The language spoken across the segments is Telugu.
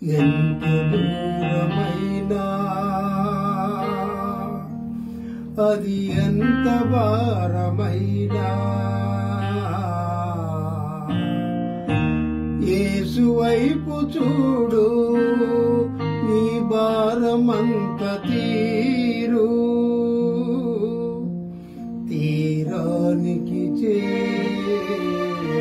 ఎంత దూరమైనా అది ఎంత భారమైనా యేసు వైపు చూడు నీ భారమంత తీరు తీరానికి చేరు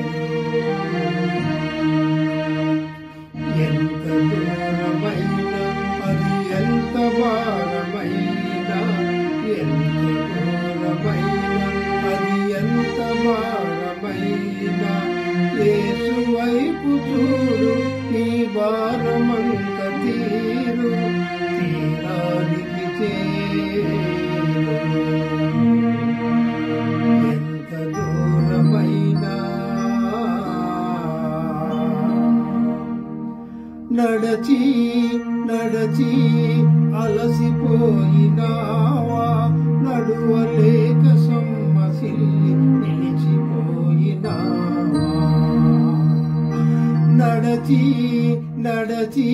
ఎంత దూరమైనా అది ఎంత భారమైనా ఎంత దూరమైనా అది ఎంత భారమైనా యేసు వైపు చూడు నీ భారమంత తీరు తీరానికి చేరు ఎంత దూరమైనా నడచి నడచి అలసిపోయినావా నడువలేక సొమ్మసిల్లి నిలిచిపోయినావా నడచి నడచి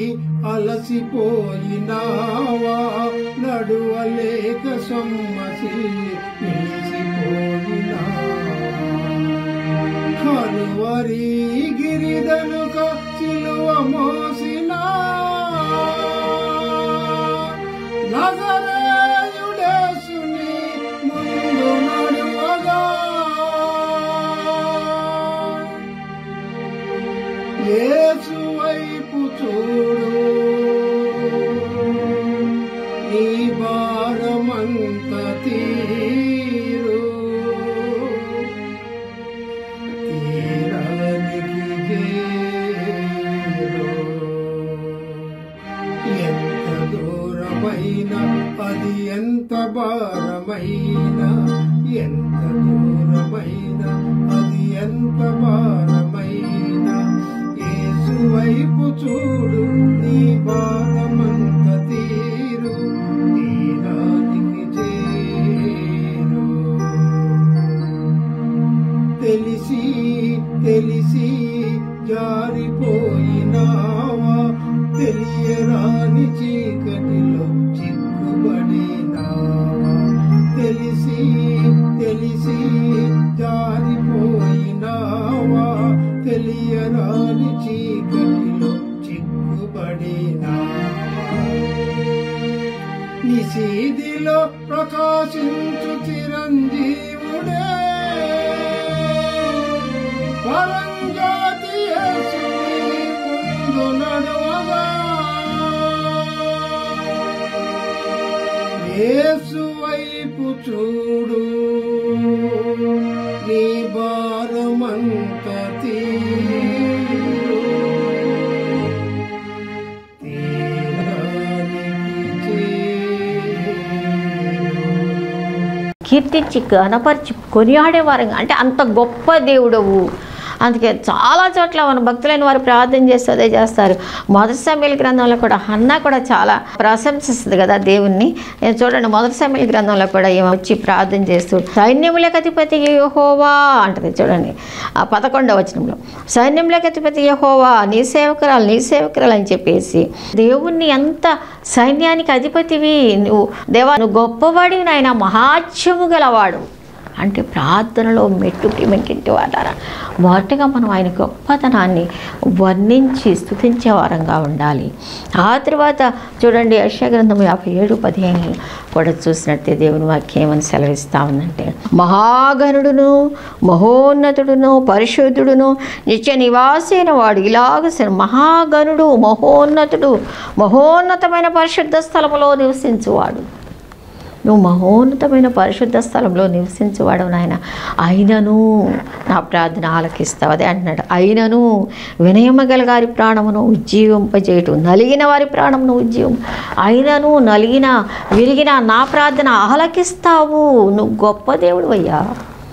అలసిపోయినావా నడువలేక సొమ్మసిల్లి నిలిచిపోయినావా కలువరి గిరిదనుక సిలువ మోసిన నజరేయుడేసుని ముందు నడువగా యేసు వైపు చూడు నీ భారమంత తీరు తీరానికి చేరు. ఎంత దూరమైన అది ఎంత భారమైన ఎంత దూరమైన అది ఎంత భారమైన యేసు వైపు చూడు నీ భారమంత తీరు తీరానికి చేరు తెలిసి తెలిసి జారిపోయినావా తెలియరాని చీకటిలో చిక్కుబడినావా తెలిసి తెలిసి జారిపోయినావా తెలియరాని చీకటిలో చిక్కుబడినావా నిశీదిలో ప్రకాశించు చిరంజీవుడే పరంజ్యోతి యేసుని ముందు నడువగా యేసు వైపు చూడు నీ భారమంత తీరు తీరానికి చేరు. కీర్తించి గణపరిచి కొనియాడేవారు అంటే అంత గొప్ప దేవుడవు అందుకే చాలా చోట్ల మన భక్తులైన వారు ప్రార్థన చేస్తూ అదే చేస్తారు మొదటి సమయాల గ్రంథంలో కూడా హన్నా కూడా చాలా ప్రశంసిస్తుంది కదా దేవుణ్ణి ఏ చూడండి మొదటి సమయాల గ్రంథంలో కూడా ఏమో వచ్చి ప్రార్థన చేస్తూ సైన్యములకు అధిపతి యెహోవా అంటది చూడండి ఆ పదకొండవ వచనంలో సైన్యములకు అధిపతి యెహోవా నీ సేవకురాలు నీ సేవకురాలు అని చెప్పేసి దేవుణ్ణి ఎంత సైన్యానికి అధిపతివి నువ్వు దేవా నువ్వు గొప్పవాడివి నాయన మహాత్యము గలవాడు అంటే ప్రార్థనలో మెట్టుకి మెట్టింటి వాడారా మొదటగా మనం ఆయన గొప్పతనాన్ని వర్ణించి స్థుతించే వారంగా ఉండాలి ఆ తర్వాత చూడండి యశాగ్రంథం యాభై ఏడు పదిహేను కూడా చూసినట్టే దేవుని వాక్యం ఏమని సెలవిస్తా ఉందంటే మహాగణుడును మహోన్నతుడును పరిశుద్ధుడును నిత్య నివాసైన వాడు ఇలాగ సె- మహాగణుడు మహోన్నతుడు మహోన్నతమైన పరిశుద్ధ స్థలములో నివసించువాడు నువ్వు మహోన్నతమైన పరిశుద్ధ స్థలంలో నివసించేవాడు నాయన అయినను నా ప్రార్థన ఆలకిస్తావు అదే అంటున్నాడు అయినను వినయమగల గారి ప్రాణమును ఉజ్జీవింపజేయటం నలిగిన వారి ప్రాణమును ఉజ్జీవం అయినను నలిగిన విరిగిన నా ప్రార్థన ఆలకిస్తావు నువ్వు గొప్ప దేవుడు అయ్యా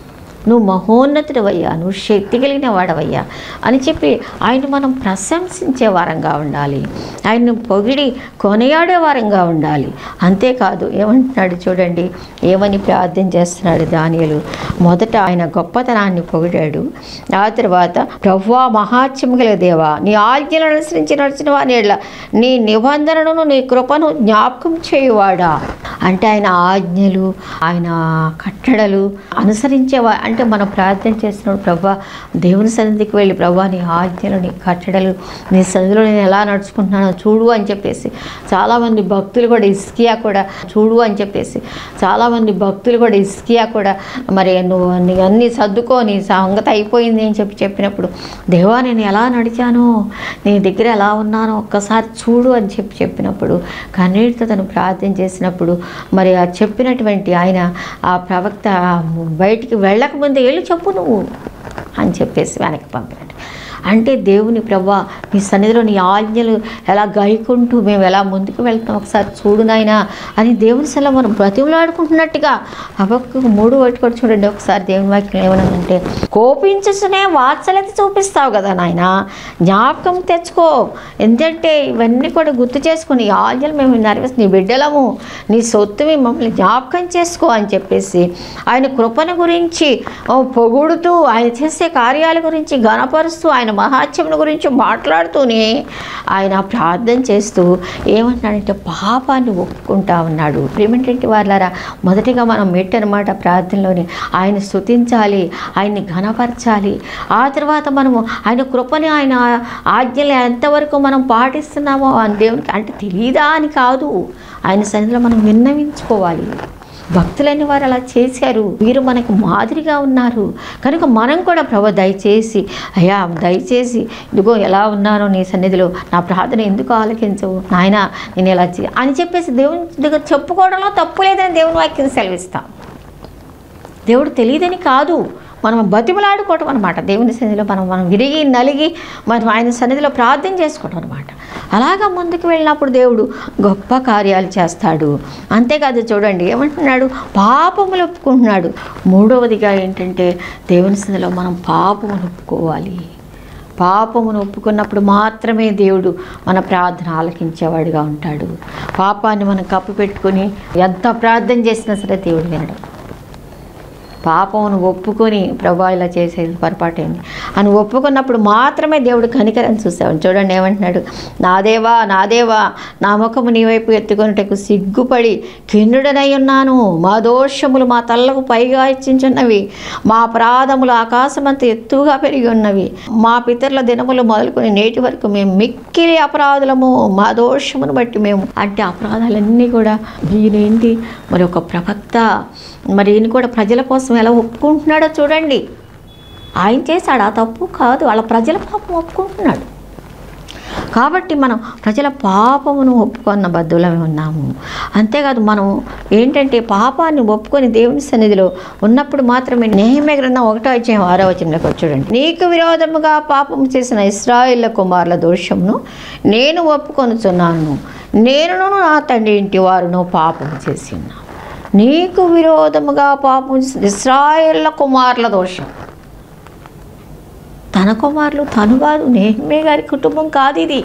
నువ్వు మహోన్నతుడవయ్యా నువ్వు శక్తి కలిగిన వాడవయ్యా అని చెప్పి ఆయన మనం ప్రశంసించే వారంగా ఉండాలి ఆయన్ను పొగిడి కొనియాడే వారంగా ఉండాలి అంతేకాదు ఏమంటున్నాడు చూడండి ఏమని ప్రార్థన చేస్తున్నాడు దానియలు మొదట ఆయన గొప్పతనాన్ని పొగిడాడు ఆ తర్వాత ప్రవ్వా మహాత్యము గల దేవా నీ ఆజ్ఞలను అనుసరించి నడిచిన వారి ఎడల నీ నిబంధనను నీ కృపను జ్ఞాపకం చేయువాడా అంటే ఆయన ఆజ్ఞలు ఆయన కట్టడలు అనుసరించేవా అంటే మనం ప్రార్థన చేస్తున్నప్పుడు ప్రభా దేవుని సన్నిధికి వెళ్ళి ప్రభా నీ ఆజ్ఞలు నీ కట్టడలు నీ సన్నిధిలో నేను ఎలా నడుచుకుంటున్నానో చూడు అని చెప్పేసి చాలామంది భక్తులు కూడా ఇస్కియా కూడా చూడు అని చెప్పేసి చాలామంది భక్తులు కూడా ఇస్కియా కూడా మరి నువ్వు నీ అన్నీ సర్దుకో నీ సంగతి అయిపోయింది అని చెప్పి చెప్పినప్పుడు దేవా నేను ఎలా నడిచానో నీ దగ్గర ఎలా ఉన్నానో ఒక్కసారి చూడు అని చెప్పి చెప్పినప్పుడు కన్నీటితో తను ప్రార్థన చేసినప్పుడు మరి ఆ చెప్పినటువంటి ఆయన ఆ ప్రవక్త బయటికి వెళ్ళకముందే వెళ్ళి చెప్పు నువ్వు అని చెప్పేసి వెనక్కి పంపినట్టు అంటే దేవుని ప్రభా నీ సన్నిధిలో నీ ఆజ్ఞలు ఎలా గైకుంటూ మేము ఎలా ముందుకు వెళ్తాం ఒకసారి చూడు నాయనా అని దేవుని సెల మనం బ్రతిమలాడుకుంటున్నట్టుగా అవకు మూడు ఒకటి కూడా చూడండి ఒకసారి దేవుని వాక్యం ఏమనంటే కోపించునే వాత్సల్యత చూపిస్తావు కదా నాయన జ్ఞాపకం తెచ్చుకో ఎందుకంటే ఇవన్నీ కూడా గుర్తు చేసుకుని ఈ ఆజ్ఞలు మేము నెరవేర్చి నీ బిడ్డలము నీ సొత్తువి మమ్మల్ని జ్ఞాపకం చేసుకో అని చెప్పేసి ఆయన కృపను గురించి ఓ, పొగుడుతూ ఆయన చేసే కార్యాల గురించి గణపరుస్తూ ఆయన మహాత్యముల గురించి మాట్లాడుతూనే ఆయన ప్రార్థన చేస్తూ ఏమంటున్నాడంటే పాపాన్ని ఒప్పుకుంటా ఉన్నాడు ప్రేమేంటంటే వాళ్ళారా మొదటిగా మనం మెట్టనమాట ప్రార్థనలోని ఆయన స్తుతించాలి ఆయన్ని ఘనపరచాలి ఆ తర్వాత మనము ఆయన కృపని ఆయన ఆజ్ఞలు ఎంతవరకు మనం పాటిస్తున్నామో అని దేవునికి అంటే తెలియదా అని కాదు ఆయన సన్నిధిలో మనం విన్నవించుకోవాలి భక్తులైన వారు అలా చేశారు వీరు మనకు మాదిరిగా ఉన్నారు కనుక మనం కూడా ప్రభు దయచేసి అయ్యా దయచేసి ఇదిగో ఎలా ఉన్నానో నీ సన్నిధిలో నా ప్రార్థన ఎందుకు ఆలకించవు నాయన నేను ఎలా చే అని చెప్పేసి దేవుని దగ్గర చెప్పుకోవడంలో తప్పు లేదని దేవుని వాక్యం సెలవిస్తాం దేవుడు తెలియదని కాదు మనం బతిమలాడుకోవటం అనమాట దేవుని సన్నిధిలో మనం మనం విరిగి నలిగి మనం ఆయన సన్నిధిలో ప్రార్థన చేసుకోవటం అనమాట అలాగా ముందుకు వెళ్ళినప్పుడు దేవుడు గొప్ప కార్యాలు చేస్తాడు అంతేకాదు చూడండి ఏమంటున్నాడు పాపములు ఒప్పుకుంటున్నాడు మూడవదిగా ఏంటంటే దేవుని సన్నిధిలో మనం పాపమును ఒప్పుకోవాలి పాపమును ఒప్పుకున్నప్పుడు మాత్రమే దేవుడు మన ప్రార్థన ఆలకించేవాడిగా ఉంటాడు పాపాన్ని మనం కప్పు పెట్టుకొని ఎంత ప్రార్థన చేసినా సరే దేవుడు వినడు పాపమును ఒప్పుకొని ప్రభా ఇలా చేసేది పొరపాటైంది అని ఒప్పుకున్నప్పుడు మాత్రమే దేవుడు కనికరం చూసావు చూడండి ఏమంటున్నాడు నా దేవా నా దేవా నా ముఖము నీ వైపు ఎత్తుకొనుటకు సిగ్గుపడి కిన్నుడనై ఉన్నాను మా దోషములు మా తల్లకు పైగా ఇచ్చించున్నవి మా అపరాధములు ఆకాశమంత ఎత్తుగా పెరిగి ఉన్నవి మా పితరుల దినములు మొదలుకొని నేటి వరకు మేము మిక్కిలి అపరాధులము మా దోషమును బట్టి మేము అంటే అపరాధాలన్నీ కూడా ఈయనేంటి మరి ఒక ప్రవక్త మరి ఈయన కూడా ప్రజల కోసం ఎలా ఒప్పుకుంటున్నాడో చూడండి ఆయన చేశాడు ఆ తప్పు కాదు వాళ్ళ ప్రజల పాపం ఒప్పుకుంటున్నాడు కాబట్టి మనం ప్రజల పాపమును ఒప్పుకున్న బద్దులమే ఉన్నాము అంతేకాదు మనం ఏంటంటే పాపాన్ని ఒప్పుకొని దేవుని సన్నిధిలో ఉన్నప్పుడు మాత్రమే నేహమే గ్రంథం ఒకటో అధ్యాయం ఆరో వచనంలోకి వచ్చి చూడండి నీకు విరోధముగా పాపము చేసిన ఇస్రాయిల్ల కుమారుల దోషమును నేను ఒప్పుకొనుచున్నాను నేనును నా తండ్రి ఇంటి వారును పాపము చేసి ఉన్నాను నీకు విరోధముగా పాపం చేసిన ఇస్రాయేళ్ల కుమారుల దోషం తన కుమారులు తను కాదు నేహమే గారి కుటుంబం కాదు ఇది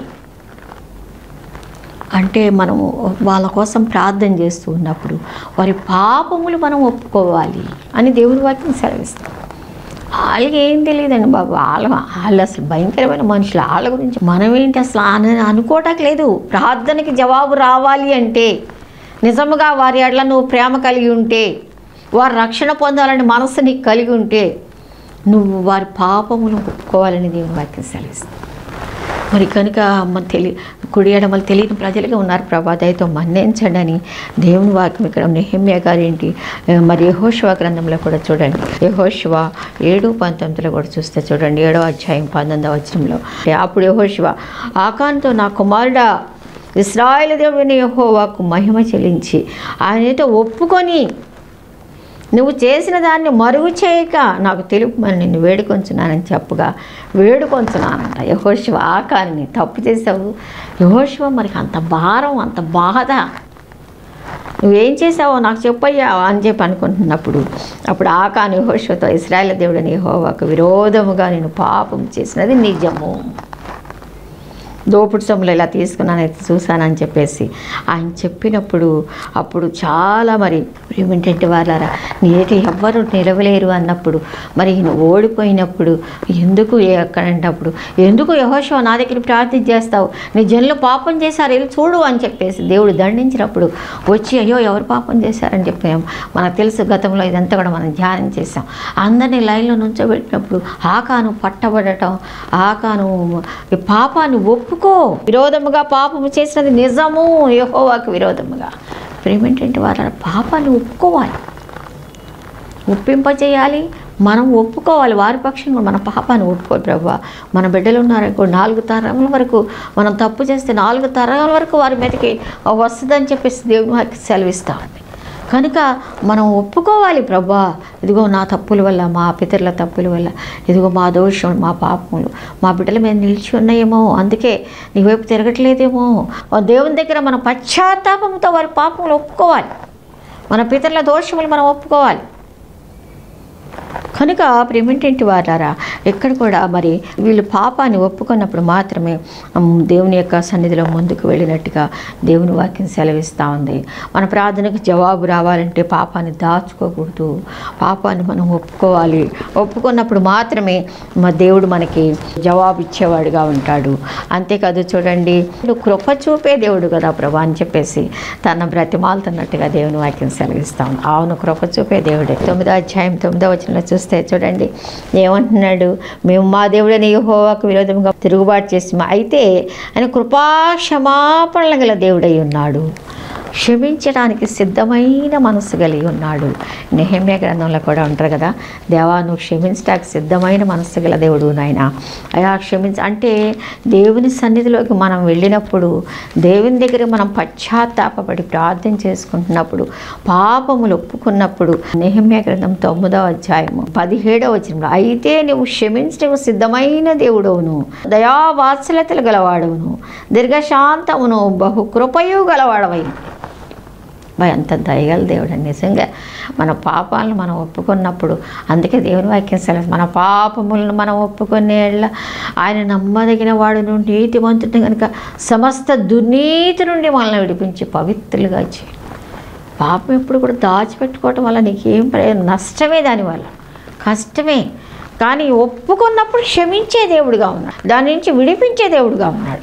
అంటే మనము వాళ్ళ కోసం ప్రార్థన చేస్తూ ఉన్నప్పుడు వారి పాపములు మనం ఒప్పుకోవాలి అని దేవుని వాక్యం సెలవిస్తాం వాళ్ళకి ఏం తెలియదండి బాబు వాళ్ళ వాళ్ళు అసలు భయంకరమైన మనుషులు వాళ్ళ గురించి మనం ఏంటి అసలు అని అనుకోవటానికి లేదు ప్రార్థనకి జవాబు రావాలి అంటే నిజముగా వారి ఎడల నువ్వు ప్రేమ కలిగి ఉంటే వారు రక్షణ పొందాలని మనసు నీకు కలిగి ఉంటే నువ్వు వారి పాపమును ఒప్పుకోవాలని దేవుని వాక్యం సెలవిస్తుంది మరి కనుక మన తెలి కుడి ఎడమలు తెలియని ప్రజలుగా ఉన్నారు ప్రభా దయతో మన్నించండి అని దేవుని వాక్యం ఇక్కడ నెహమ్య గారేంటి మరి యహోశివ గ్రంథంలో కూడా చూడండి యహోశివ ఏడు పంతొమ్మిదిలో కూడా చూస్తే చూడండి ఏడో అధ్యాయం పంతొమ్మిదవ వచనంలో అప్పుడు యహోశివ ఆకాంతో నా కుమారుడా ఇస్రాయేల్ దేవుని యహోవాకు మహిమ చెల్లించి ఆయనతో ఒప్పుకొని నువ్వు చేసిన దాన్ని మరుగు చేయక నాకు తెలుపమని నిన్ను వేడుకొంచున్నానని చెప్పగా వేడుకొంచున్నానంట యహోశివ ఆకాన్ని తప్పు చేసావు యహోశివ మరి అంత భారం అంత బాధ నువ్వేం చేసావో నాకు చెప్పయ్యా అని చెప్పి అనుకుంటున్నప్పుడు అప్పుడు ఆకాను హోషతో ఇస్రాయల్ దేవుడని హోవాకు విరోధముగా నేను పాపం చేసినది నిజము దోపుడు సొమ్ములు ఇలా తీసుకున్నాను అయితే చూశానని చెప్పేసి ఆయన చెప్పినప్పుడు అప్పుడు చాలా మరి ఏమిటంటే వాళ్ళారా నీటి ఎవ్వరు నిలవలేరు అన్నప్పుడు మరి నువ్వు ఓడిపోయినప్పుడు ఎందుకు ఎక్కడంటప్పుడు ఎందుకు యహోషో నా దగ్గర ప్రార్థన చేస్తావు నీ జనులు పాపం చేశారు వెళ్ళి చూడు అని చెప్పేసి దేవుడు దండించినప్పుడు వచ్చి అయ్యో ఎవరు పాపం చేశారని చెప్పాం మనకు తెలుసు గతంలో ఇదంతా కూడా మనం ధ్యానం చేసాం అందరినీ లైన్లో నుంచోబెట్టినప్పుడు ఆకాను పట్టబడటం ఆకాను ఈ పాపాన్ని ఒప్పుకో విరోధముగా పాపము చేసినది నిజము యెహోవాకు విరోధముగా ప్రేమేంటంటే వారు పాపాన్ని ఒప్పుకోవాలి ఒప్పింపజేయాలి మనం ఒప్పుకోవాలి వారి పక్షంగా మన పాపాన్ని ఒప్పుకోవాలి ప్రభా మన బిడ్డలు ఉన్నారనుకో నాలుగు తరాల వరకు మనం తప్పు చేస్తే నాలుగు తరాల వరకు వారి మీదకి వస్తుందని చెప్పేసి దేవుని వారికి సెలవిస్తా ఉంది కనుక మనం ఒప్పుకోవాలి ప్రభా ఇదిగో నా తప్పుల వల్ల మా పితరుల తప్పుల వల్ల ఇదిగో మా దోషం మా పాపములు మా బిడ్డల మీద నిలిచి ఉన్నాయేమో అందుకే నీ వైపు తిరగట్లేదేమో ఆ దేవుని దగ్గర మన పశ్చాత్తాపంతో వారి పాపములు ఒప్పుకోవాలి మన పితరుల దోషములు మనం ఒప్పుకోవాలి కనుక ప్రేమేంటంటి వారారా ఎక్కడ కూడా మరి వీళ్ళు పాపాన్ని ఒప్పుకున్నప్పుడు మాత్రమే ఉమ్, దేవుని యొక్క సన్నిధిలో ముందుకు వెళ్ళినట్టుగా దేవుని వాక్యం సెలవిస్తూ ఉంది మన ప్రార్థనకు జవాబు రావాలంటే పాపాన్ని దాచుకోకూడదు పాపాన్ని మనం ఒప్పుకోవాలి ఒప్పుకున్నప్పుడు మాత్రమే మా దేవుడు మనకి జవాబు ఇచ్చేవాడుగా ఉంటాడు అంతేకాదు చూడండి నువ్వు కృప చూపే దేవుడు కదా ప్రభా అని చెప్పేసి తన బ్రతిమాలుతున్నట్టుగా దేవుని వాక్యం సెలవిస్తాం అవును కృప చూపే దేవుడే తొమ్మిదో అధ్యాయం తొమ్మిదో వచనంలో చూస్తే చూడండి ఏమంటున్నాడు మేము మా దేవుడని యెహోవాకు విరోధంగా తిరుగుబాటు చేసి అయితే ఆయన కృపా క్షమాపణలు గల దేవుడై ఉన్నాడు క్షమించడానికి సిద్ధమైన మనసు కలిగి ఉన్నాడు నెహమ్య గ్రంథంలో కూడా ఉంటారు కదా దేవా నువ్వు క్షమించడానికి సిద్ధమైన మనసు గల దేవుడు నాయన అయా క్షమించ అంటే దేవుని సన్నిధిలోకి మనం వెళ్ళినప్పుడు దేవుని దగ్గర మనం పశ్చాత్తాపపడి ప్రార్థన చేసుకుంటున్నప్పుడు పాపములు ఒప్పుకున్నప్పుడు నెహమ్య గ్రంథం తొమ్మిదవ అధ్యాయము పదిహేడవ వచనంలో అయితే నువ్వు క్షమించడం సిద్ధమైన దేవుడవును దయా వాత్సల్యతలు గలవాడవును దీర్ఘశాంతమును బహు కృపయు గలవాడవై మరి అంత దయగల దేవుడు నిజంగా మన పాపాలను మనం ఒప్పుకున్నప్పుడు అందుకే దేవుని వాక్యం సెలవు మన పాపములను మనం ఒప్పుకునే ఆయన నమ్మదగిన వాడును నీతివంతుడు కనుక సమస్త దుర్నీతి నుండి మనల్ని విడిపించి పవిత్రులుగా చేయి పాపం ఎప్పుడు కూడా దాచిపెట్టుకోవటం వల్ల నీకేం ప్రయోజనం నష్టమే దానివల్ల కష్టమే కానీ ఒప్పుకున్నప్పుడు క్షమించే దేవుడిగా ఉన్నాడు దాని నుంచి విడిపించే దేవుడిగా ఉన్నాడు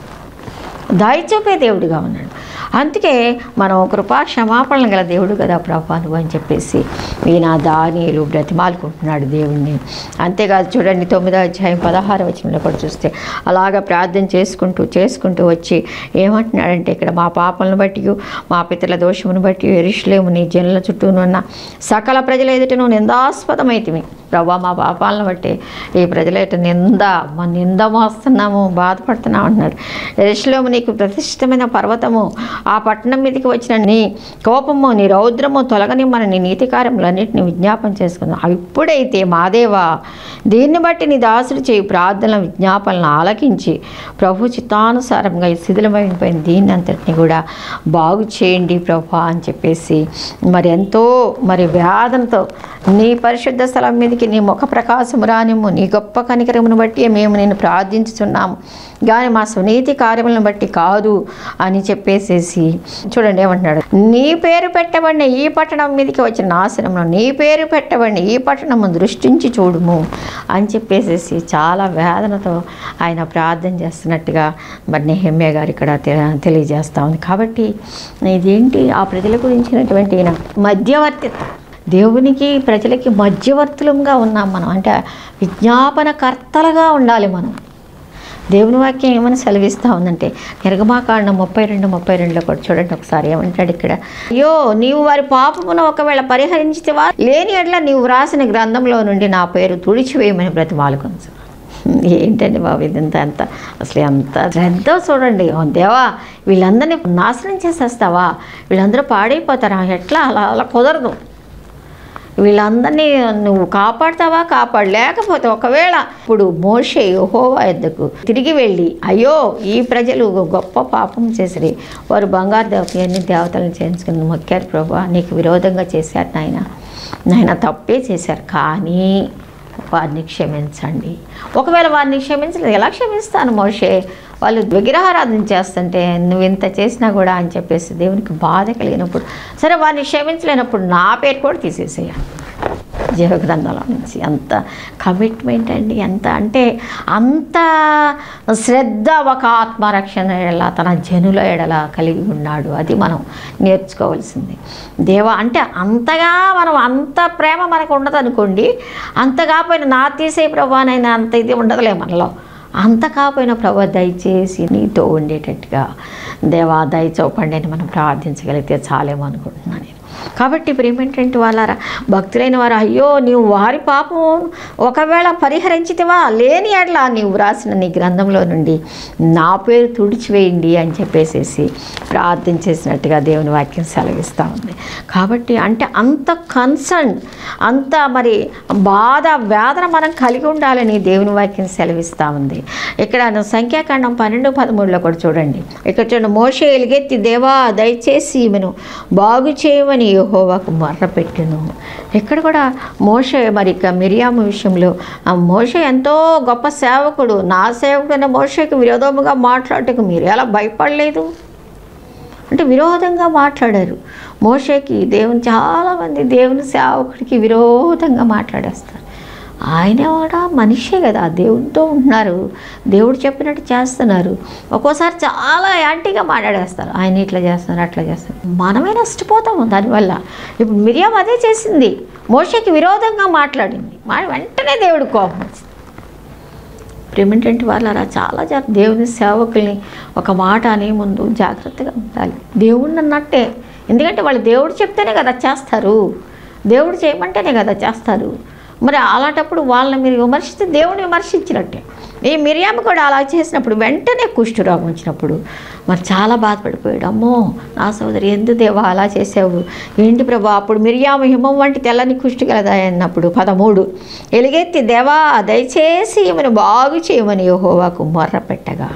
దాయి చూపే దేవుడిగా ఉన్నాడు అందుకే మనం కృపా క్షమాపణలు గల దేవుడు కదా ప్రభా నువ్వు అని చెప్పేసి ఈయన దానిలు బ్రతిమాలుకుంటున్నాడు దేవుణ్ణి అంతేకాదు చూడండి తొమ్మిదో అధ్యాయం పదహారు వచనంలో కూడా చూస్తే అలాగా ప్రార్థన చేసుకుంటూ చేసుకుంటూ వచ్చి ఏమంటున్నాడంటే ఇక్కడ మా పాపలను బట్టి మా పితల దోషమును బట్టి ఎరుషులేము నీ జనుల చుట్టూనున్న సకల ప్రజల ఎదుట నువ్వు నిందాస్పదమైతివి ప్రభా మా పాపాలను బట్టి ఈ ప్రజల ఎదుట నింద మా నింద మోస్తున్నాము బాధపడుతున్నాం అంటున్నాడు ఎరుషులేము నీకు ప్రతిష్ఠితమైన పర్వతము ఆ పట్టణం మీదకి వచ్చిన నీ కోపము నీ రౌద్రము తొలగని మన నీ నీతి కార్యములన్నింటినీ విజ్ఞాపన చేసుకుందాం అవి ఇప్పుడైతే మాదేవా దీన్ని బట్టి నీ దాసుడు చేయి ప్రార్థనల విజ్ఞాపనలను ఆలకించి ప్రభు చిత్తానుసారంగా ఈ శిథిలమైపోయిన దీన్ని అంతటిని కూడా బాగు చేయండి ప్రభా అని చెప్పేసి మరి ఎంతో మరి వేదనతో నీ పరిశుద్ధ స్థలం మీదకి నీ ముఖ ప్రకాశము రానిమ్ము నీ గొప్ప కనికరమును బట్టి మేము నేను ప్రార్థించుతున్నాము కానీ మా సునీతి కార్యములను బట్టి కాదు అని చెప్పేసేసి చూడండి ఏమంటున్నాడు నీ పేరు పెట్టబడిన ఈ పట్టణం మీదకి వచ్చిన నాశనంలో నీ పేరు పెట్టబడిన ఈ పట్టణము దృష్టించి చూడుము అని చెప్పేసేసి చాలా వేదనతో ఆయన ప్రార్థన చేస్తున్నట్టుగా మరి నెహమ్య గారు ఇక్కడ తె- తెలియజేస్తా ఉంది కాబట్టి ఇదేంటి ఆ ప్రజల గురించినటువంటి ఈయన మధ్యవర్తిత్వం దేవునికి ప్రజలకి మధ్యవర్తులంగా ఉన్నాం మనం అంటే విజ్ఞాపనకర్తలుగా ఉండాలి మనం దేవుని వాక్యం ఏమని సెలవిస్తూ ఉందంటే నిర్గమాకాండం ముప్పై రెండు ముప్పై రెండులో కూడా చూడండి ఒకసారి ఏమంటాడు ఇక్కడ అయ్యో నీవు వారి పాపమును ఒకవేళ పరిహరించితేవా లేని ఎడ్ల నీవు వ్రాసిన గ్రంథంలో నుండి నా పేరు తుడిచివేయమని బ్రతిమాలుకొంచు ఏంటండి బాబు ఇదంతా అంత అసలు ఎంత శ్రద్ధ చూడండి ఓ దేవా వీళ్ళందరినీ నాశనం చేసేస్తావా వీళ్ళందరూ పాడైపోతారా ఎట్లా అలా అలా కుదరదు వీళ్ళందరినీ నువ్వు కాపాడతావా కాపాడు లేకపోతే ఒకవేళ ఇప్పుడు మోషే యెహోవా ఎద్దకు తిరిగి వెళ్ళి అయ్యో ఈ ప్రజలు గొప్ప పాపం చేసిరి వారు బంగారు దేవత అన్ని దేవతలను చేయించుకుని మొక్కారు ప్రభా నీకు విరోధంగా చేశారు నాయన నాయన తప్పే చేశారు కానీ వారిని క్షమించండి ఒకవేళ వారిని క్షమించలేదు ఎలా క్షమిస్తాను మోషే వాళ్ళు విగ్రహారాధన చేస్తుంటే నువ్వు ఇంత చేసినా కూడా అని చెప్పేసి దేవునికి బాధ కలిగినప్పుడు సరే వారిని క్షమించలేనప్పుడు నా పేరు కూడా తీసేసేయాలి జీవగ్రంథంలో నుంచి అంత కమిట్మెంట్ అండి ఎంత అంటే అంత శ్రద్ధ ఒక ఆత్మరక్షణ ఎడల తన జనుల ఎడల కలిగి ఉన్నాడు అది మనం నేర్చుకోవాల్సింది దేవ అంటే అంతగా మనం అంత ప్రేమ మనకు ఉండదు అనుకోండి అంత కాకపోయినా నా తీసే ప్రభానైనా అంత ఇది ఉండదులే మనలో అంత కాకపోయినా ప్రభు దయచేసి నీతో ఉండేటట్టుగా దేవా దయ చూపండి అని మనం ప్రార్థించగలిగితే చాలేమో అనుకుంటున్నాను నేను కాబట్టి ఇప్పుడు ఏమిటంటే వాళ్ళారా భక్తులైన వారు అయ్యో నీవు వారి పాపం ఒకవేళ పరిహరించితివా లేని అట్లా నీవు వ్రాసిన నీ గ్రంథంలో నుండి నా పేరు తుడిచివేయండి అని చెప్పేసేసి ప్రార్థన చేసినట్టుగా దేవుని వాక్యం సెలవిస్తూ ఉంది కాబట్టి అంటే అంత కన్సర్న్ అంత మరి బాధ వేదన మనం కలిగి ఉండాలని దేవుని వాక్యం సెలవిస్తూ ఉంది ఇక్కడ సంఖ్యాకాండం పన్నెండు పదమూడులో కూడా చూడండి ఇక్కడ చూడండి మోషే ఎలుగెత్తి దేవా దయచేసి ఈమెను బాగు చేయమని యెహోవాకు మర్ర పెట్టెను ఇక్కడ కూడా మోషే మరి ఇక మిరియాము విషయంలో ఆ మోషే ఎంతో గొప్ప సేవకుడు నా సేవకుడైన మోషేకి విరోధముగా మాట్లాడటకు మీరు ఎలా భయపడలేదు అంటే విరోధంగా మాట్లాడారు మోషేకి దేవుని చాలామంది దేవుని సేవకుడికి విరోధంగా మాట్లాడేస్తారు ఆయన కూడా మనిషే కదా దేవునితో ఉంటున్నారు దేవుడు చెప్పినట్టు చేస్తున్నారు ఒక్కోసారి చాలా యాంటీగా మాట్లాడేస్తారు ఆయన ఇట్లా చేస్తున్నారు అట్లా చేస్తారు మనమే నష్టపోతాము దానివల్ల ఇప్పుడు మిరియం అదే చేసింది మోషకి విరోధంగా మాట్లాడింది మా వెంటనే దేవుడు కోపం వచ్చింది ప్రేమేంటంటే వాళ్ళరా చాలా జాగ్రత్త దేవుని సేవకుల్ని ఒక మాట అనే ముందు జాగ్రత్తగా ఉండాలి దేవుడిని అన్నట్టే ఎందుకంటే వాళ్ళు దేవుడు చెప్తేనే కదా చేస్తారు దేవుడు చేయమంటేనే కదా చేస్తారు మరి అలాంటప్పుడు వాళ్ళని మీరు విమర్శిస్తే దేవుని విమర్శించినట్టే ఈ మిరియాము కూడా అలా చేసినప్పుడు వెంటనే కుష్ఠరోగం వచ్చినప్పుడు మరి చాలా బాధపడిపోయాడు అమ్మో నా సోదరి ఎందు దేవా అలా చేసావు ఏంటి ప్రభా అప్పుడు మిరియాము హిమం వంటి తెల్లని కుష్టి కలదా అన్నప్పుడు పదమూడు ఎలుగెత్తి దేవా దయచేసి ఈమెను బాగు చేయమని యెహోవాకు మొర్ర పెట్టగా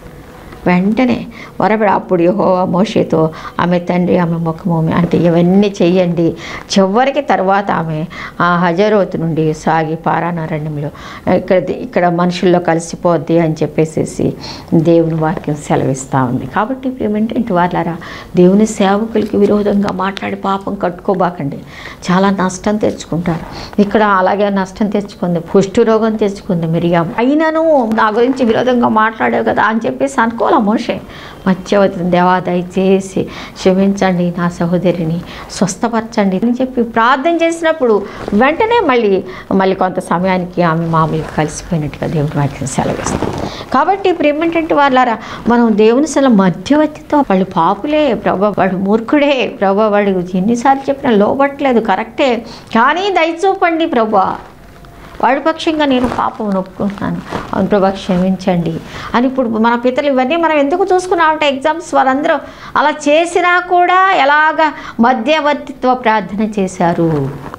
వెంటనే వరబడి అప్పుడు యెహోవా మోషేతో ఆమె తండ్రి ఆమె ముఖము అంటే ఇవన్నీ చెయ్యండి చివరికి తర్వాత ఆమె ఆ హజరోతు నుండి సాగి పారానారణ్యంలో ఇక్కడ ఇక్కడ మనుషుల్లో కలిసిపోద్ది అని చెప్పేసేసి దేవుని వాక్యం సెలవిస్తూ ఉంది కాబట్టి ఇప్పుడు ఏమిటంటే వాళ్ళారా దేవుని సేవకులకి విరోధంగా మాట్లాడి పాపం కట్టుకోబాకండి చాలా నష్టం తెచ్చుకుంటారు ఇక్కడ అలాగే నష్టం తెచ్చుకుంది పుష్టి రోగం తెచ్చుకుంది మిరియాం అయినను నా గురించి విరోధంగా మాట్లాడావు కదా అని చెప్పేసి అనుకోలే మోషే మత్స్యవతి దేవా దయచేసి క్షమించండి నా సహోదరిని స్వస్థపరచండి అని చెప్పి ప్రార్థన చేసినప్పుడు వెంటనే మళ్ళీ మళ్ళీ కొంత సమయానికి ఆమె మామూలుగా కలిసిపోయినట్టుగా దేవుని వాక్యం సెలవిస్తుంది కాబట్టి ఇప్పుడు ఏమిటంటే వాళ్ళారా మనం దేవుని సెల మధ్యవర్తితో వాళ్ళు పాపులే ప్రభా వాడు మూర్ఖుడే ప్రభా వాడు ఎన్నిసార్లు చెప్పినా లోబట్టలేదు కరెక్టే కానీ దయచూపండి ప్రభా వాడి పక్షంగా నేను పాపం ఒప్పుకుంటున్నాను అవును ప్రభా క్షమించండి అని ఇప్పుడు మన పితలు ఇవన్నీ మనం ఎందుకు చూసుకున్నామంటే ఎగ్జామ్స్ వాళ్ళందరూ అలా చేసినా కూడా ఎలాగ మధ్యవర్తిత్వ ప్రార్థన చేశారు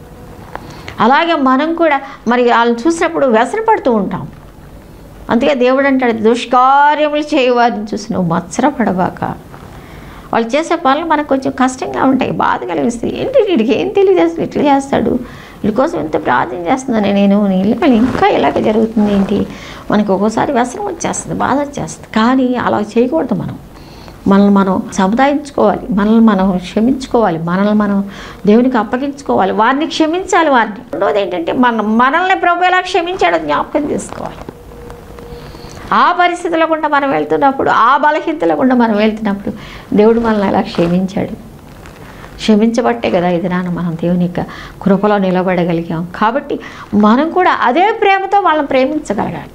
అలాగే మనం కూడా మరి వాళ్ళని చూసినప్పుడు వ్యసన పడుతూ ఉంటాం అందుకే దేవుడు అంటాడు దుష్కార్యములు చేయవారిని చూసి నువ్వు మత్సరపడబాక వాళ్ళు చేసే పనులు మనకు కొంచెం కష్టంగా ఉంటాయి బాధ కలిగిస్తాయి ఏంటి వీడికి ఏం తెలియజేస్తాడు ఇట్లా చేస్తాడు వీడి కోసం ఎంత ప్రార్థన చేస్తున్నాను నేను నీళ్ళు ఇంకా ఇలాగ జరుగుతుంది ఏంటి మనకు ఒక్కోసారి వ్యసనం వచ్చేస్తుంది బాధ వచ్చేస్తుంది కానీ అలా చేయకూడదు మనం మనల్ని మనం సముదాయించుకోవాలి మనల్ని మనం క్షమించుకోవాలి మనల్ని మనం దేవునికి అప్పగించుకోవాలి వారిని క్షమించాలి వారిని రెండోది ఏంటంటే మన మనల్ని ప్రభు ఎలా క్షమించాడో జ్ఞాపకం చేసుకోవాలి ఆ పరిస్థితుల గుండా మనం వెళ్తున్నప్పుడు ఆ బలహీనతల గుండా మనం వెళ్తున్నప్పుడు దేవుడు మనల్ని ఎలా క్షమించాడు క్షమించబట్టే కదా ఇది నాన్న మనం దేవుని యొక్క కృపలో నిలబడగలిగాం కాబట్టి మనం కూడా అదే ప్రేమతో వాళ్ళని ప్రేమించగలగాలి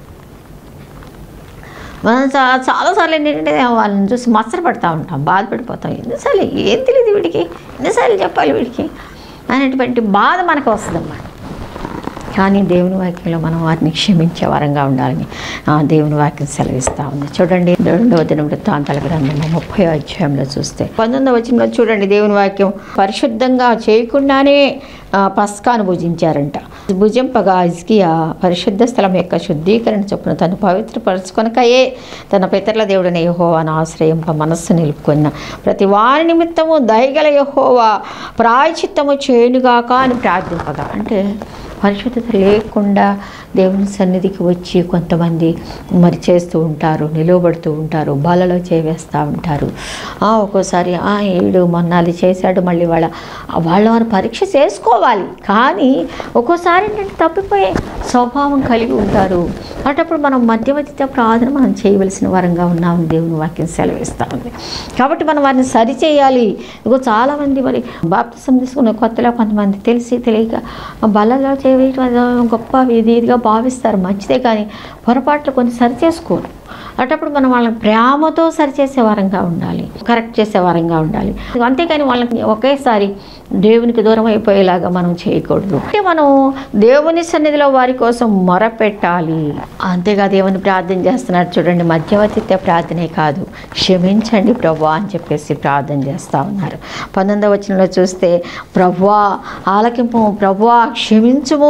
మనం చా చాలాసార్లు ఏంటంటే వాళ్ళని చూసి మత్సరపడతా ఉంటాం బాధపడిపోతాం ఎన్నిసార్లు ఏం తెలియదు వీడికి ఎన్నిసార్లు చెప్పాలి వీడికి అనేటువంటి బాధ మనకు వస్తుంది అన్నమాట కానీ దేవుని వాక్యంలో మనం వారిని క్షమించే వరంగా ఉండాలని ఆ, దేవుని వాక్యం సెలవిస్తూ ఉంది చూడండి రెండవ దిన వృత్తాంతాల గ్రంథము ముప్పై అధ్యాయంలో చూస్తే పంతొమ్మిదవ వచనంలో చూడండి దేవుని వాక్యం పరిశుద్ధంగా చేయకుండానే ఆ, పస్కాను భుజించారంట భుజింపగా ఇజ్కియా పరిశుద్ధ స్థలం యొక్క శుద్ధీకరణ చొప్పున తను పవిత్రపరచుకొనకయే తన పితరుల దేవుడైన యహోవాను ఆశ్రయింప మనస్సు నిలుపుకున్న ప్రతి వారి నిమిత్తము దయగల యహోవా ప్రాయచిత్తము చేయునుగాక అని ప్రార్థింపగా అంటే పరిశుద్ధత లేకుండా దేవుని సన్నిధికి వచ్చి కొంతమంది మరి చేస్తూ ఉంటారు నిలవబడుతూ ఉంటారు బలలో చేవేస్తూ ఉంటారు ఆ, ఒక్కోసారి "ఆ, ఈడు మొన్న అది చేశాడు మళ్ళీ వాళ్ళ వాళ్ళ వారు పరీక్ష చేసుకోవాలి కానీ ఒక్కోసారి ఏంటంటే తప్పిపోయే స్వభావం కలిగి ఉంటారు అటప్పుడు మనం మధ్యవర్తిత ప్రార్థన మనం చేయవలసిన వరంగా ఉన్నామని దేవుని వాక్యం సెలవిస్తూ ఉంది కాబట్టి మనం వారిని సరిచేయాలి ఇగో చాలామంది మరి బాప్తిసం తీసుకున్న కొత్తలో కొంతమంది తెలిసి తెలియక బలలో చేయడం అది గొప్ప ఇది ఇదిగా భావిస్తారు మంచిదే కానీ పొరపాట్లు కొన్ని సరి చేసుకోరు అటప్పుడు మనం వాళ్ళని ప్రేమతో సరిచేసే వారంగా ఉండాలి కరెక్ట్ చేసే వారంగా ఉండాలి అంతేకాని వాళ్ళకి ఒకేసారి దేవునికి దూరం అయిపోయేలాగా మనం చేయకూడదు అంటే మనం దేవుని సన్నిధిలో వారి కోసం మొరపెట్టాలి అంతేగా దేవుని ప్రార్థన చేస్తున్నారు చూడండి మధ్యవర్తిత్వ ప్రార్థనే కాదు క్షమించండి ప్రభా అని చెప్పేసి ప్రార్థన చేస్తూ ఉన్నారు పంతొమ్మిదవ వచనంలో చూస్తే ప్రభువా ఆలకింపు ప్రభువా క్షమించుము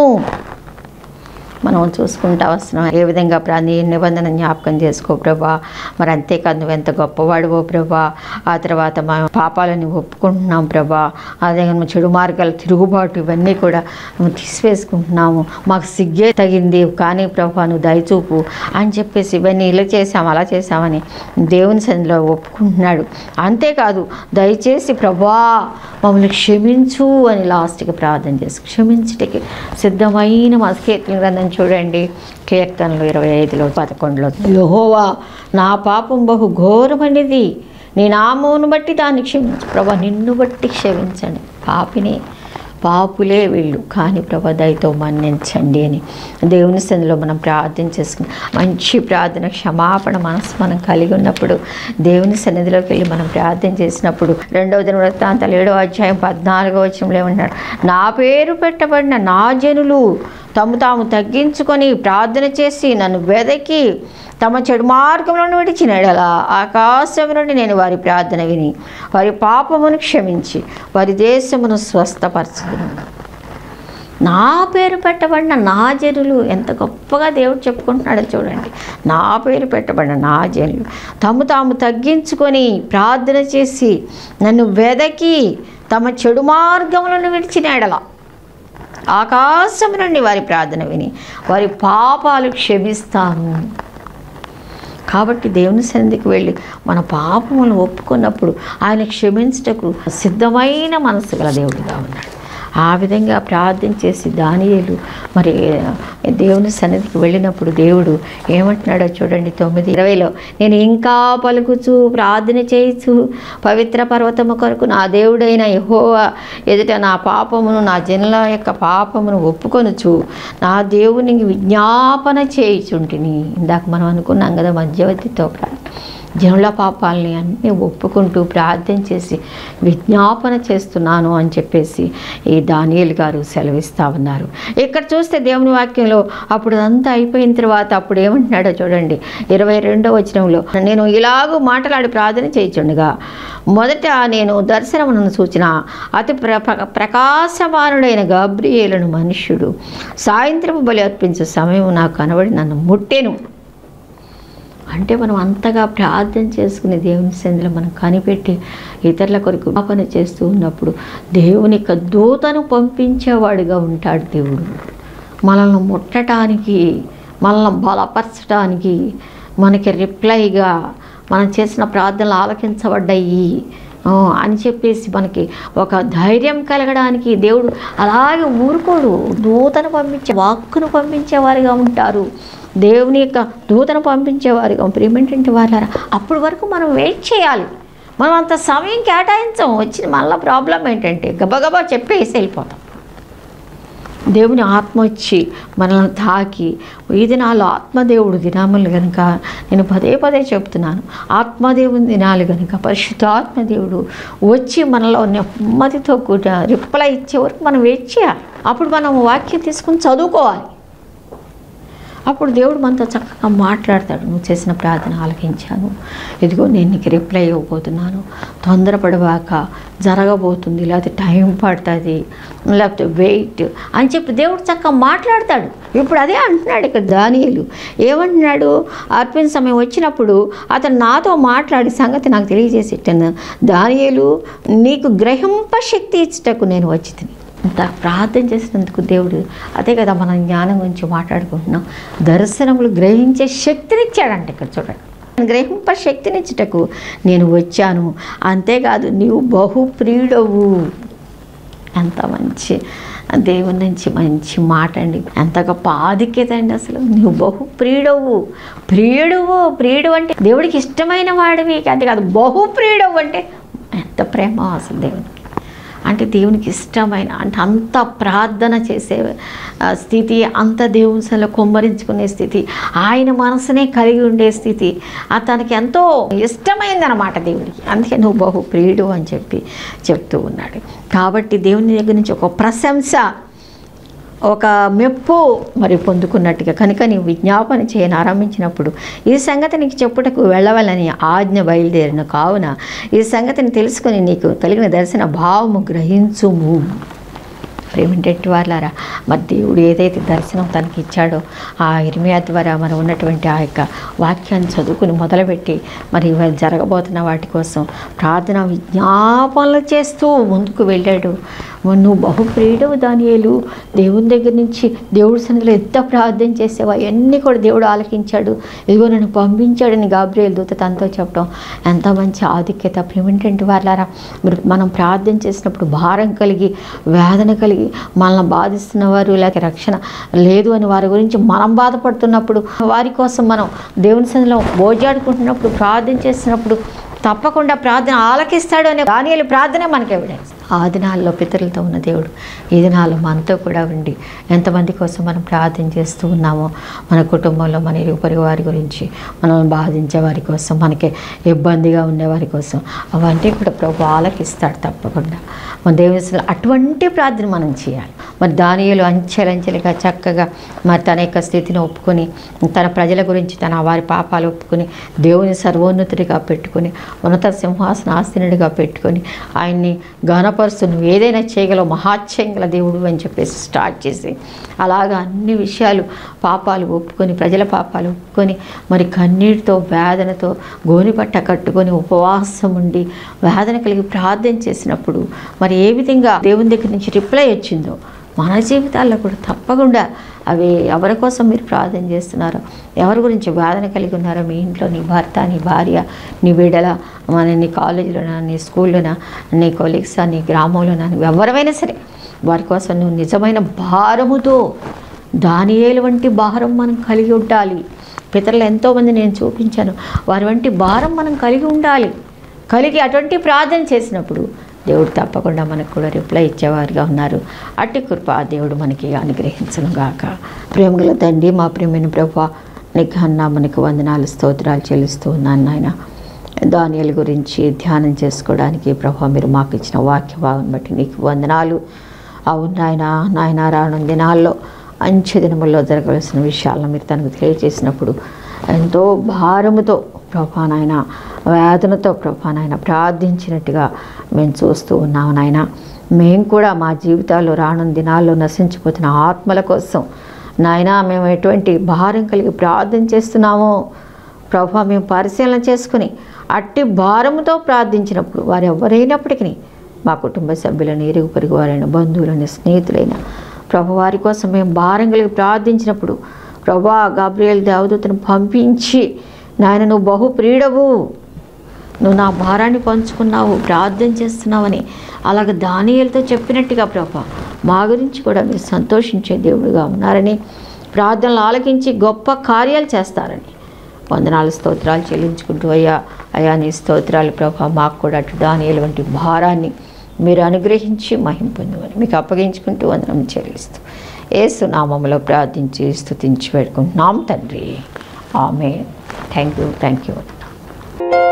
మనం చూసుకుంటా వస్తున్నాం ఏ విధంగా ప్రా నీ నిబంధన జ్ఞాపకం చేసుకో ప్రభా మరి అంతేకాదు నువ్వు ఎంత గొప్పవాడువో ప్రభా ఆ తర్వాత మా పాపాలని ఒప్పుకుంటున్నాం ప్రభా అదే మా చెడు మార్గాల తిరుగుబాటు ఇవన్నీ కూడా నువ్వు తీసివేసుకుంటున్నాము మాకు సిగ్గే తగింది కానీ ప్రభా నువ్వు దయచూపు అని చెప్పేసి ఇవన్నీ ఇలా చేసాం అలా చేసామని దేవుని సన్నిధిలో ఒప్పుకుంటున్నాడు అంతేకాదు దయచేసి ప్రభా మమ్మల్ని క్షమించు అని లాస్ట్కి ప్రార్థన చేసి క్షమించటికి సిద్ధమైన మా కీర్తన గ్రంథం చూడండి కీర్తనలు ఇరవై ఐదులో పదకొండులో యహోవా నా పాపం బహు ఘోరమైనది నీ నామమును బట్టి దాన్ని క్షమించు ప్రభా నిన్ను బట్టి క్షమించండి పాపిని పాపులే వీళ్ళు కానీ ప్రభా దయతో మన్నించండి అని దేవుని సందులో మనం ప్రార్థన చేసుకుని మంచి ప్రార్థన క్షమాపణ మనసు మనం కలిగి ఉన్నప్పుడు దేవుని సన్నిధిలోకి వెళ్ళి మనం ప్రార్థన చేసినప్పుడు రెండవ దిన వృత్తాంతాలు ఏడవ అధ్యాయం పద్నాలుగో వచనంలో ఏమంటున్నారు నా పేరు పెట్టబడిన నా జనులు తమ తాము తగ్గించుకొని ప్రార్థన చేసి నన్ను వెదకి తమ చెడు మార్గములను విడిచిన ఎడల ఆకాశం నుండి నేను వారి ప్రార్థన విని వారి పాపమును క్షమించి వారి దేశమును స్వస్థపరచుదును నా పేరు పెట్టబడిన నా జనులు ఎంత గొప్పగా దేవుడు చెప్పుకుంటున్నాడో చూడండి నా పేరు పెట్టబడిన నా జనులు తమ తాము తగ్గించుకొని ప్రార్థన చేసి నన్ను వెదకి తమ చెడు మార్గములను విడిచిన ఎడల ఆకాశం నుండి వారి ప్రార్థన విని వారి పాపాలు క్షమిస్తాను కాబట్టి దేవుని సన్నిధికి వెళ్ళి మన పాపములను ఒప్పుకున్నప్పుడు ఆయన క్షమించటకు సిద్ధమైన మనసు గల దేవుడిగా ఉన్నాడు ఆ విధంగా ప్రార్థన చేసి దానియేలు మరి దేవుని సన్నిధికి వెళ్ళినప్పుడు దేవుడు ఏమంటున్నాడో చూడండి తొమ్మిది ఇరవైలో నేను ఇంకా పలుకుచు ప్రార్థన చేయుచు పవిత్ర పర్వతము కొరకు నా దేవుడైన యెహోవా ఎదుట నా పాపమును నా జనుల యొక్క పాపమును ఒప్పుకొనుచు నా దేవునికి విజ్ఞాపన చేయుచుంటిని ఇందాక మనం అనుకున్నాం కదా మధ్యవర్తితో ప్రార్థన జనుల పాపాలని అన్నీ ఒప్పుకుంటూ ప్రార్థన చేసి విజ్ఞాపన చేస్తున్నాను అని చెప్పేసి ఈ దానియేలు గారు సెలవిస్తూ ఉన్నారు ఇక్కడ చూస్తే దేవుని వాక్యంలో అప్పుడు అంతా అయిపోయిన తర్వాత అప్పుడు ఏమంటున్నాడో చూడండి ఇరవై రెండో వచనంలో నేను ఇలాగూ మాట్లాడి ప్రార్థన చేయుచుండగా మొదట నేను దర్శనమును సూచన అతి ప్ర ప్ర- ప్రకాశమానుడైన గబ్రియేలను మనుష్యుడు సాయంత్రపు బలి అర్పించే సమయం నాకు కనబడి నన్ను ముట్టెను అంటే మనం అంతగా ప్రార్థన చేసుకుని దేవుని సందులో మనం కనిపెట్టి ఇతరుల కొరకు జ్ఞాపన చేస్తూ ఉన్నప్పుడు దేవుని యొక్క దూతను పంపించేవాడుగా ఉంటాడు దేవుడు మనల్ని ముట్టడానికి మనల్ని బలపరచడానికి మనకి రిప్లైగా మనం చేసిన ప్రార్థనలు ఆలకించబడ్డాయి ఆ, అని చెప్పేసి మనకి ఒక ధైర్యం కలగడానికి దేవుడు అలాగే ఊరుకోడు దూతను పంపించే వాక్కును పంపించేవారుగా ఉంటారు దేవుని యొక్క దూతను పంపించేవారుగా ప్రియమేంటంటే వాళ్ళారా అప్పటి వరకు మనం వెయిట్ చేయాలి మనం అంత సమయం కేటాయించం వచ్చిన మళ్ళీ ప్రాబ్లం ఏంటంటే గబగబా చెప్పేసి వెళ్ళిపోతాం దేవుని ఆత్మ వచ్చి మనల్ని తాకి ఈ దినాలు ఆత్మదేవుడు దినాములు కనుక నేను పదే పదే చెప్తున్నాను ఆత్మదేవుని దినాలు కనుక పరిశుద్ధాత్మదేవుడు వచ్చి మనలో నెమ్మదితో కూడా రిప్లై ఇచ్చే వరకు మనం వెయిట్ చేయాలి అప్పుడు మనం వాక్యం తీసుకుని చదువుకోవాలి అప్పుడు దేవుడు మనతో చక్కగా మాట్లాడతాడు నువ్వు చేసిన ప్రార్థన ఆలకించాను ఇదిగో నేను నీకు రిప్లై ఇవ్వబోతున్నాను తొందరపడవాక జరగబోతుంది లేకపోతే టైం పడుతుంది లేకపోతే వెయిట్ అని చెప్పి దేవుడు చక్కగా మాట్లాడతాడు ఇప్పుడు అదే అంటున్నాడు ఇక్కడ దానియలు ఏమంటున్నాడు అర్పణ సమయం వచ్చినప్పుడు అతను నాతో మాట్లాడి సంగతి నాకు తెలియజేసేటాను దానియలు నీకు గ్రహింప శక్తి ఇచ్చటకు నేను వచ్చి తిని ఇంత ప్రార్థన చేసినందుకు దేవుడు అదే కదా మనం జ్ఞానం గురించి మాట్లాడుకుంటున్నాం దర్శనములు గ్రహించే శక్తినిచ్చాడంట ఇక్కడ చూడండి గ్రహింప శక్తినిచ్చుటకు నేను వచ్చాను అంతేకాదు నీవు బహుప్రియుడవు ఎంత మంచి దేవుని నుంచి మంచి మాట అండి ఎంత గొప్ప ఆధిక్యత అండి అసలు నువ్వు బహు ప్రియుడవు ప్రియుడువు ప్రియుడు అంటే దేవుడికి ఇష్టమైన వాడివి అంతేకాదు బహు ప్రియుడవు అంటే ఎంత ప్రేమ అసలు దేవునికి అంటే దేవునికి ఇష్టమైన అంటే అంత ప్రార్థన చేసే ఆ, స్థితి అంత దేవునిలో కొమ్మరించుకునే స్థితి ఆయన మనసునే కలిగి ఉండే స్థితి అతనికి ఎంతో ఇష్టమైంది అనమాట దేవుడికి అందుకే నువ్వు బహు ప్రియుడు అని చెప్పి చెప్తూ ఉన్నాడు కాబట్టి దేవుని దగ్గర నుంచి ఒక ప్రశంస ఒక మెప్పు మరి పొందుకున్నట్టుగా కనుక నీవు విజ్ఞాపన చేయని ఆరంభించినప్పుడు ఈ సంగతి నీకు చెప్పుటకు వెళ్ళవలని ఆజ్ఞ బయలుదేరిన కావున ఈ సంగతిని తెలుసుకొని నీకు కలిగిన దర్శన భావము గ్రహించుము ప్రేమింటెట్టి వాళ్ళారా మరి దేవుడు ఏదైతే దర్శనం తనకి ఇచ్చాడో ఆ ఇర్మియా ద్వారా మనం ఉన్నటువంటి ఆ యొక్క వాక్యాన్ని చదువుకుని మొదలుపెట్టి మరి ఇవాళ జరగబోతున్న వాటి కోసం ప్రార్థన విజ్ఞాపనలు చేస్తూ ముందుకు వెళ్ళాడు మరి నువ్వు బహుప్రియుడవు దానియేలు దేవుని దగ్గర నుంచి దేవుడి సన్నిధిలో ఎంత ప్రార్థన చేసావో అవన్నీ కూడా దేవుడు ఆలకించాడు ఇదిగో నన్ను పంపించాడని గాబ్రియల్ దూత తనతో చెప్పడం ఎంత మంచి ఆధిక్యత ప్రేమింటంటి వాళ్ళారా మీరు మనం ప్రార్థన చేసినప్పుడు భారం కలిగి వేదన కలిగి మనల్ని బాధిస్తున్న వారు లేక రక్షణ లేదు అని వారి గురించి మనం బాధపడుతున్నప్పుడు వారి కోసం మనం దేవుని సన్నిధిలో బోజాడుకుంటున్నప్పుడు ప్రార్థన చేసినప్పుడు తప్పకుండా ప్రార్థన ఆలకిస్తాడు అనే దానియాల ప్రార్థనే మనకి ఎవిడెన్స్ ఆ దినాల్లో పితరులతో ఉన్న దేవుడు ఈ దినాల్లో మనతో కూడా ఉండి ఎంతమంది కోసం మనం ప్రార్థన చేస్తూ ఉన్నామో మన కుటుంబంలో మన ఇరుగు పొరుగు వారి గురించి మనల్ని బాధించే వారి కోసం మనకి ఇబ్బందిగా ఉండే వారి కోసం అవన్నీ కూడా ప్రభు ఆలకిస్తాడు తప్పకుండా మన దేవుని అటువంటి ప్రార్థన మనం చేయాలి మరి దానియలు అంచెలంచెలుగా చక్కగా మరి తన యొక్క స్థితిని ఒప్పుకొని తన ప్రజల గురించి తన వారి పాపాలు ఒప్పుకొని దేవుని సర్వోన్నతుడిగా పెట్టుకొని ఉన్నత సింహాసన ఆసీనుడిగా పెట్టుకొని ఆయన్ని గణపరుస్తూ నువ్వు ఏదైనా చేయగలవు మహాత్యంగల దేవుడు అని చెప్పేసి స్టార్ట్ చేసి అలాగా అన్ని విషయాలు పాపాలు ఒప్పుకొని ప్రజల పాపాలు ఒప్పుకొని మరి కన్నీటితో వేదనతో గోనిపట్ట కట్టుకొని ఉపవాసం ఉండి వేదన కలిగి ప్రార్థన చేసినప్పుడు మరి ఏ విధంగా దేవుని దగ్గర నుంచి రిప్లై వచ్చిందో మన జీవితాల్లో కూడా తప్పకుండా అవి ఎవరి కోసం మీరు ప్రార్థన చేస్తున్నారో ఎవరి గురించి వేదన కలిగి ఉన్నారో మీ ఇంట్లో నీ భర్త నీ భార్య నీ బిడ్డల మన నీ కాలేజీలోనా నీ స్కూల్లోనా నీ కొలీగ్సా నీ గ్రామంలోనా నువ్వు ఎవరైనా సరే వారి కోసం నువ్వు నిజమైన భారముతో దానియేలు వంటి భారం మనం కలిగి ఉండాలి పితరులు ఎంతోమంది నేను చూపించాను వారి వంటి భారం మనం కలిగి ఉండాలి కలిగి అటువంటి ప్రార్థన చేసినప్పుడు దేవుడు తప్పకుండా మనకు కూడా రిప్లై ఇచ్చేవారుగా ఉన్నారు అట్టి కృప ఆ దేవుడు మనకి అనుగ్రహించను గాక ప్రేమగల తండ్రి మా ప్రేమైన ప్రభు నీకు అన్నా మనకు వందనాలు స్తోత్రాలు చెల్లిస్తూ ఉన్నాను నాయన దానియల గురించి ధ్యానం చేసుకోవడానికి ప్రభు మీరు మాకు ఇచ్చిన వాక్య భావం బట్టి నీకు వందనాలు అవును నాయన నాయన రాను దినాల్లో అంచె దినముల్లో జరగవలసిన విషయాలను మీరు తనకు తెలియజేసినప్పుడు ఎంతో భారముతో ప్రభా నాయన వేదనతో ప్రభా నాయన ప్రార్థించినట్టుగా మేము చూస్తూ ఉన్నాము నాయన మేము కూడా మా జీవితాల్లో రానున్న దినాల్లో నశించిపోతున్న ఆత్మల కోసం నాయన మేము ఎటువంటి భారం కలిగి ప్రార్థన చేస్తున్నామో ప్రభా మేము పరిశీలన చేసుకుని అట్టి భారముతో ప్రార్థించినప్పుడు వారు ఎవరైనప్పటికీ మా కుటుంబ సభ్యులను ఇరుగు పొరుగు వారైన బంధువులని స్నేహితులైన ప్రభు వారి కోసం మేము భారం కలిగి ప్రార్థించినప్పుడు ప్రభా గాబ్రియల్ దేవదూతను పంపించి నాయన నువ్వు బహు ప్రియుడవు నువ్వు నా భారాన్ని పంచుకున్నావు ప్రార్థన చేస్తున్నావని అలాగ దానియలతో చెప్పినట్టుగా ప్రభా మా గురించి కూడా మీరు సంతోషించే దేవుడుగా ఉన్నారని ప్రార్థనలు ఆలకించి గొప్ప కార్యాలు చేస్తారని వందనాలు స్తోత్రాలు చెల్లించుకుంటూ అయ్యా అయ్యా నీ స్తోత్రాలు ప్రభా మాకు కూడా అటు దానియలు వంటి భారాన్ని మీరు అనుగ్రహించి మహిం పొందుమని మీకు అప్పగించుకుంటూ వందనం చెల్లిస్తూ ఏసు నామములో ప్రార్థించి స్తుతించి పెట్టుకుంటున్నాం తండ్రి ఆమె థ్యాంక్ యూ థ్యాంక్ యూ